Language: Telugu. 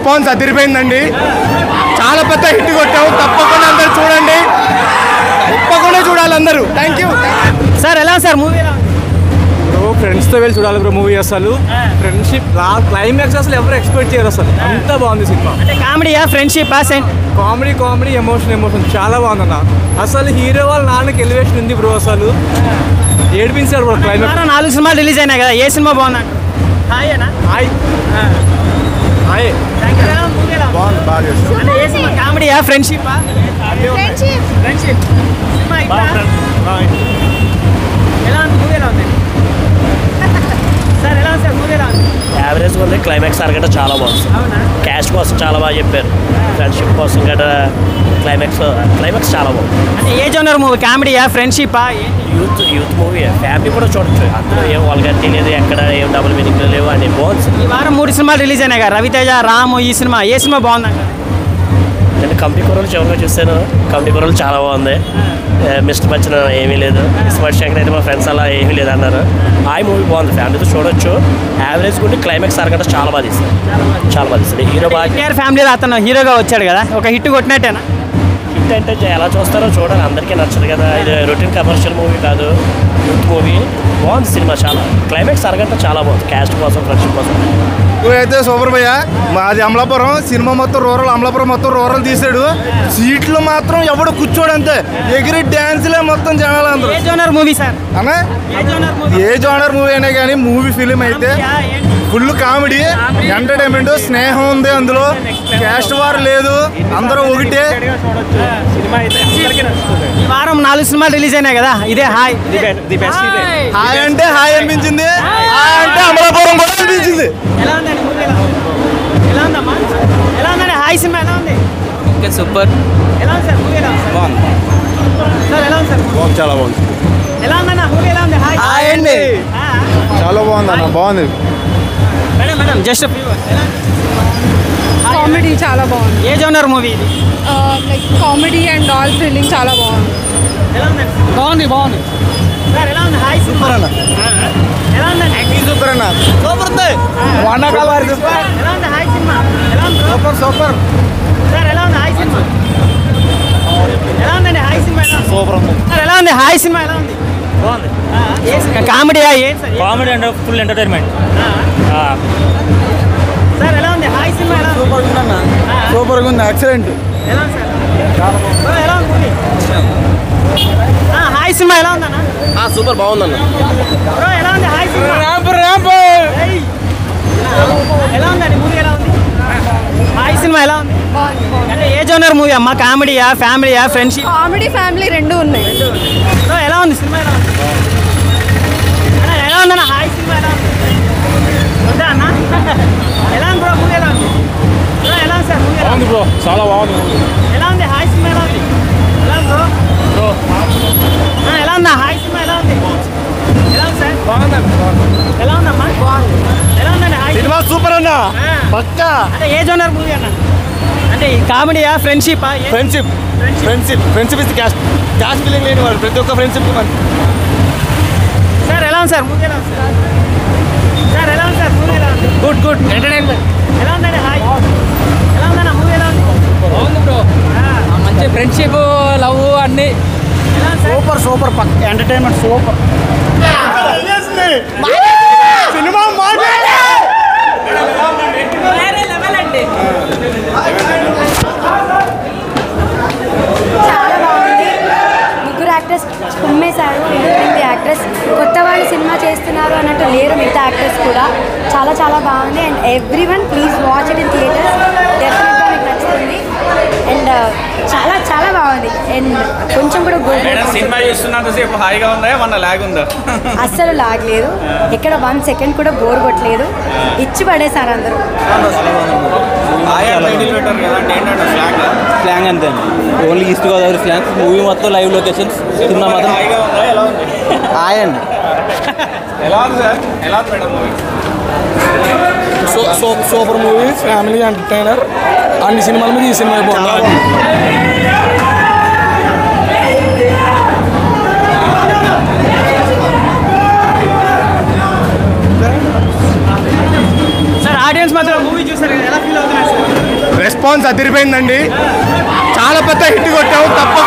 రెస్పాన్స్ అదిరిపోయిందండి చాలా పెద్ద హిట్ కొట్టాము తప్పకుండా అందరు చూడండి తప్పకుండా చూడాలి అందరూ థ్యాంక్ యూ సార్ ఎలా సార్ మూవీ బ్రో ఫ్రెండ్స్తో వెళ్ళి చూడాలి బ్రో మూవీ అసలు ఫ్రెండ్షిప్ క్లైమాక్స్ అసలు ఎవరు ఎక్స్పెక్ట్ చేయరు అసలు అంత బాగుంది సినిమా అంటే కామెడీయా friendship comedy comedy emotion emotion చాలా బాగుందన్న అసలు హీరో వాళ్ళ నాన్నకి ఎలివేషన్ ఉంది బ్రో అసలు ఏడిపించారు బ్రో క్లైమాక్స్ నాలుగు సినిమాలు రిలీజ్ అయినాయి కదా ఏ సినిమా బాగుందంట హాయేనా హాయ్ హాయ్ బాగుంది బాగా చేస్తాం అంటే ఏ సినిమా కామెడీయా ఫ్రెండ్షిప్ ఫ్రెండ్షిప్ ఫ్రెండ్షిప్ ఎలా ఉంది మూవీ ఎలా ఉంది సార్ ఎలా ఉంది సార్ మూవీ ఎలా ఉంది యావరేజ్ ఉంది క్లైమాక్స్ అరగట చాలా బాగుంది అవునా క్యాష్ కోసం చాలా బాగా చెప్పారు ఫ్రెండ్షిప్ కోసం గట క్లైమాక్స్ క్లైమాక్స్ చాలా బాగుంది అంటే ఏ జోనర్ మూవీ కామెడీయా friendship youth youth movie family కూడా చూడొచ్చు అందులో ఏం వాళ్ళగట్టి లేదు ఎక్కడ ఏం డబుల్ మీనింగ్ లేవు అని బాగుంది ఈ వారం మూడు సినిమాలు రిలీజ్ అయినాయి కదా రవితేజ రాము ఈ సినిమా ఏ సినిమా బాగుందంట నేను కంపెనీ కూరలు చివరిగా చూశాను కంపెనీ కూరలు చాలా బాగుంది ఏ, మిస్టర్ బచ్చన్ ఏమీ లేదు స్మార్ట్ శంకర్ అయితే మా ఫ్రెండ్స్ అలా ఏమీ లేదు అన్నారు ఆ మూవీ బాగుంది ఫ్యామిలీతో చూడొచ్చు యావరేజ్ కూడా క్లైమాక్స్ అరగట చాలా బాగా తీస్తారు చాలా బాగా తీస్తారు హీరో బాగా ఎన్టీఆర్ ఫ్యామిలీలో అతను హీరోగా వచ్చాడు కదా ఒక హిట్ కొట్టినట్టేనా హిట్ అంటే జ- ఎలా చూస్తారో చూడాలి అందరికీ నచ్చదు కదా ఇది రొటీన్ కమర్షియల్ మూవీ కాదు యూత్ మూవీ బాగుంది సినిమా చాలా క్లైమాక్స్ అరగంట చాలా బాగుంది క్యాస్ట్ కోసం ఫ్రెండ్షిప్ కోసం అయితే సూపర్ భయ్య మాది అమలాపురం సినిమా మొత్తం రూరల్ అమలాపురం మొత్తం రూరల్ తీసాడు సీట్లు మాత్రం ఎవడు కూర్చోడు అంతే ఎగిరి డ్యాన్స్లే మొత్తం జనాలు అందరూ ఏ జోనర్ మూవీ సార్ అన్నా ఏ జోనర్ మూవీ ఏ జోనర్ మూవీ అయినా కానీ మూవీ ఫిలిం అయితే ఫుల్ కామెడీ ఎంటర్టైన్మెంట్ స్నేహం ఉంది అందులో క్యాస్ట్ వార్ లేదు అందరూ ఒకటే ఈ వారం నాలుగు సినిమాలు రిలీజ్ అయినాయి కదా ఇదే హాయ్ హాయ్ అంటే హాయ్ అనిపించింది హాయ్ అంటే అమలాపురం కూడా అనిపించింది ఎలా ఉందండి మూవీ ఎలా ఉంది? ఎలా ఉందమ్మా ఎలా ఉందండి హాయ్ సినిమా ఎలా ఉంది సూపర్ ఎలా ఉంది సార్ మూవీ ఎలా ఉంది సార్? సార్ ఎలా ఉంది సార్ చాలా బాగుంది ఎలా ఉందన్న మూవీ ఎలా ఉంది హాయ్ హాయ్ అండి ఆ, చాలా బాగుంది అన్న బాగుంది మేడం మేడం జస్ట్ కామెడీ చాలా బాగుంది ఏ జోనర్ మూవీ ఇది like comedy and all thrilling చాలా బాగుంది ఎలా ఉందండి బాగుంది బాగుంది సార్ ఎలా ఉంది హాయ్ సూపర్ అన్న ఎలా ఉందండి సూపర్ అన్న సూపర్ ఉంది వానాకాలం ఎలా ఉంది హాయ్ సినిమా ఎలా ఉంది సూపర్ సూపర్ సార్ ఎలా ఉంది హాయ్ సినిమా ఎలా ఉందండి హాయ్ సినిమా ఎలా ఉంది సూపర్ ఉంది సార్ ఎలా ఉంది హాయ్ సినిమా ఎలా ఉంది బాగుంది కామెడీయా ఏం సార్ ఏ- కామెడీ అండ్ ఫుల్ ఎంటర్టైన్మెంట్ ఆ. సార్ ఎలా ఉంది హాయ్ సినిమా ఎలా ఉంది సూపర్ ఉంది అన్న సూపర్ ఉంది ఎక్సలెంట్ ఎలా ఉంది సార్ బ్రో, ఎలా ఉంది మూవీ ఆ, హాయ్ సినిమా ఎలా ఉందన్న సూపర్ బాగుందన్న బ్రో ఎలా ఉంది హాయ్ సినిమా ఏయ్. ఎలా ఉందండి మూవీ ఎలా ఉంది హాయ్ సినిమా ఎలా ఉంది అంటే ఏ జోనర్ మూవీ అమ్మా కామెడీయా ఫ్యామిలీయా ఫ్రెండ్షిప్ కామెడీ ఫ్యామిలీ రెండు ఉన్నాయి బ్రో ఎలా ఉంది సినిమా ఎలా ఉంది అన్న, ఎలా ఉందన్న హాయ్ సినిమా ఎలా ఉంది వద్దా అన్న ఎలా ఉంది బ్రో మూవీ ఎలా ఉంది బ్రో ఎలా ఉంది సార్ మూవీ ఎలా ఉంది బ్రో చాలా బాగుంది ఎలా ఉంది హాయ్ సినిమా ఎలా ఉంది ఎలా ఉంది బ్రో బ్రో ఆ, ఎలా ఉందా హాయ్ సినిమా ఎలా ఉంది ఎలా ఉంది సార్ ఎలా ఉందమ్మా ఎలా ఉందండి హాయ్ సినిమా సూపర్ అన్న ఆ. పక్కా అంటే ఏ జోనర్ మూవీ అన్న అంటే కామెడీయా friendship friendship friendship friendship is caste caste feeling లేని వాడు ప్రతి ఒక్క ఫ్రెండ్షిప్ సార్ ఎలా ఉంది సార్ మూవీ ఎలా ఉంది సార్ సార్ ఎలా ఉంది సార్ మూవీ ఎలా ఉంది గుడ్ గుడ్ ఎంటర్టైన్మెంట్ ఎలా ఉందండి హాయ్ ఎలా ఉందన్న మూవీ ఎలా ఉంది బాగుంది బ్రో ఆ, మంచి ఫ్రెండ్షిప్ లవ్ అన్ని ఎలా ఉంది సార్ సూపర్ సూపర్ పక్క ఎంటర్టైన్మెంట్ సూపర్ సినిమా చాలా బాగుంది ముగ్గురు యాక్టర్స్ కుమ్మేశారు ఇంటి యాక్ట్రెస్ కొత్త వాళ్ళు సినిమా చేస్తున్నారు అన్నట్టు లేరు మిగతా యాక్టర్స్ కూడా చాలా చాలా బాగుంది and everyone please watch it in theatres డెఫినెట్గా మీకు నచ్చుతుంది అండ్ చాలా చాలా బాగుంది అండ్ కొంచెం కూడా గోల్డ్ సినిమా చూస్తున్నంతసేపు హాయిగా ఉందా ఏమన్నా లాగ్ ఉందా అస్సలు లాగలేదు ఎక్కడ వన్ సెకండ్ కూడా బోర్ కొట్టలేదు ఇచ్చి పడేశారు అందరూ పెట్టారు కదా ఏంటంటే స్లాంగ్ స్లాంగ్ అంతే only east Godavari slang movie మొత్తం లైవ్ లొకేషన్స్ సినిమా మాత్రం హాయిగా ఉందా ఎలా ఉంది ఆయండి ఎలా ఉంది సార్ ఎలా ఉంది madam movie super movie family entertainer అన్ని సినిమాల మీద ఈ సినిమా బాగుంది సార్ ఆడియన్స్ మాత్రం మూవీ చూస్తారు కదా ఎలా ఫీల్ అవుతున్నారు సార్ రెస్పాన్స్ అదిరిపోయిందండి చాలా పెద్ద హిట్ కొట్టాము తప్పకుండా